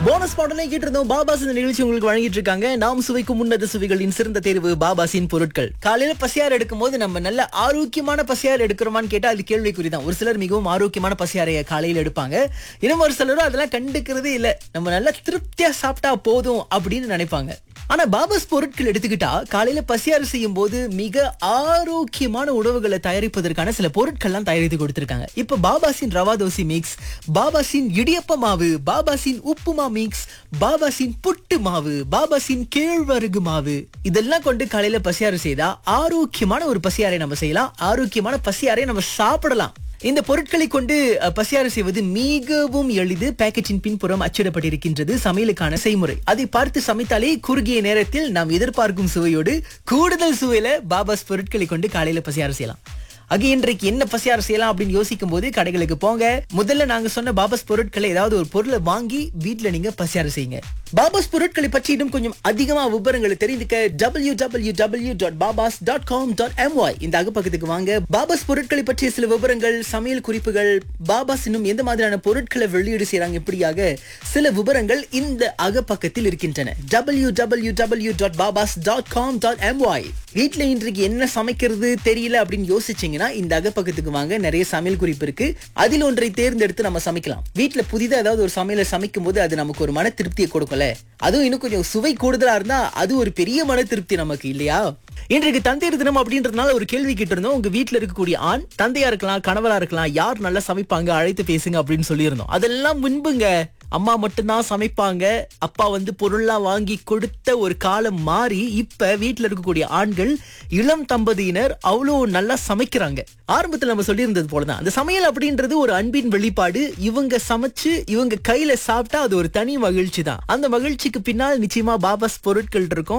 bonus பாடலை கேட்டிருந்தோம் பாபாஸ் இந்த நிகழ்ச்சி உங்களுக்கு வழங்கிட்டு இருக்காங்க நாம் சுவைக்கும் உன்னத சுவைகளின் சிறந்த தேர்வு பாபாசின் பொருட்கள் காலையில பசியார் எடுக்கும் போது நம்ம நல்ல ஆரோக்கியமான பசியார் எடுக்கிறோமான்னு கேட்டா அது கேள்விக்குறிதான் ஒரு சிலர் மிகவும் ஆரோக்கியமான பசியாரைய காலையில எடுப்பாங்க இன்னும் ஒரு சிலரும் அதெல்லாம் கண்டுக்கிறதே இல்ல நம்ம நல்லா திருப்தியா சாப்பிட்டா போதும் அப்படின்னு நினைப்பாங்க ஆனா பாபாஸ் பொருட்கள் எடுத்துக்கிட்டா காலையில பசியாறு செய்யும் போது மிக ஆரோக்கியமான உணவுகளை தயாரிப்பதற்கான சில பொருட்கள்லாம் தயாரித்து கொடுத்திருக்காங்க இப்ப பாபாசின் ரவா தோசை மிக்ஸ் பாபாசின் இடியப்ப மாவு பாபாசின் உப்புமா மிக்ஸ் பாபாசின் புட்டு மாவு பாபாசின் கேழ்வரகு மாவு இதெல்லாம் கொண்டு காலையில பசியாறு செய்தா ஆரோக்கியமான ஒரு பசியாரை நம்ம செய்யலாம் ஆரோக்கியமான பசியாரை நம்ம சாப்பிடலாம் இந்த பொருட்களை கொண்டு அஹ், பசியாறு செய்வது மிகவும் எளிது பேக்கெட்டின் பின்புறம் அச்சிடப்பட்டிருக்கின்றது சமையலுக்கான செய்முறை அதை பார்த்து சமைத்தாலே குறுகிய நேரத்தில் நாம் எதிர்பார்க்கும் சுவையோடு கூடுதல் சுவையில பாபாஸ் பொருட்களை கொண்டு காலையில பசியாறு செய்யலாம் அங்கே இன்றைக்கு என்ன பசியாறு செய்யலாம் அப்படின்னு யோசிக்கும் போது கடைகளுக்கு போங்க முதல்ல நாங்க சொன்ன பாபாஸ் பொருட்களை ஏதாவது ஒரு பொருளை வாங்கி வீட்ல நீங்க பசியாறு செய்யுங்க பாபாஸ் பொருட்களை பற்றி இன்னும் கொஞ்சம் அதிகமா விவரங்களை தெரிந்துக்க W W W dot Babas dot com dot M Y இந்த அகப்பக்கத்துக்கு வாங்க பாபாஸ் பொருட்களை பற்றிய சில விவரங்கள் சமையல் குறிப்புகள் பாபாஸ் இன்னும் எந்த மாதிரியான பொருட்களை வெளியீடு செய்றாங்க இப்படியாக சில விவரங்கள் இந்த அகப்பக்கத்தில் இருக்கின்றன W W W dot Babas dot com dot M Y வீட்ல இன்றைக்கு என்ன சமைக்கிறது தெரியல அப்படின்னு யோசிச்சீங்கன்னா இந்த அகப்பக்கத்துக்கு வாங்க நிறைய சமையல் குறிப்பு இருக்கு அதில் ஒன்றை தேர்ந்தெடுத்து நம்ம சமைக்கலாம் வீட்ல புதிதா ஏதாவது ஒரு சமையலை சமைக்கும் போது அது நமக்கு ஒரு மன திருப்தியை கொடுக்கல அதுவும் இன்னும் கொஞ்சம் சுவை கூடுதலா இருந்தா அது ஒரு பெரிய மன திருப்தி நமக்கு இல்லையா இன்றைக்கு தந்தையர் தினம் அப்படின்றதுனால ஒரு கேள்வி கேட்டிருந்தோம் உங்க வீட்ல இருக்கக்கூடிய ஆண் தந்தையா இருக்கலாம் கணவரா இருக்கலாம் யார் நல்லா சமைப்பாங்க அழைத்து பேசுங்க அப்படின்னு சொல்லியிருந்தோம் அதெல்லாம் முன்புங்க அம்மா மட்டும்தான் சமைப்பாங்க அப்பா வந்து பொருள்லாம் வாங்கி கொடுத்த ஒரு காலம் மாறி இப்ப வீட்ல இருக்கக்கூடிய ஆண்கள் இளம் தம்பதியினர் அவ்வளோ நல்லா சமைக்கிறாங்க ஆரம்பத்துல நம்ம சொல்லியிருந்தது போலதான் அந்த சமையல் அப்படின்றது ஒரு அன்பின் வெளிப்பாடு இவங்க சமைச்சு இவங்க கையில சாப்பிட்டா அது ஒரு தனி மகிழ்ச்சி தான் அந்த மகிழ்ச்சிக்கு பின்னால் நிச்சயமா பாபாஸ் பொருட்கள் இருக்கும்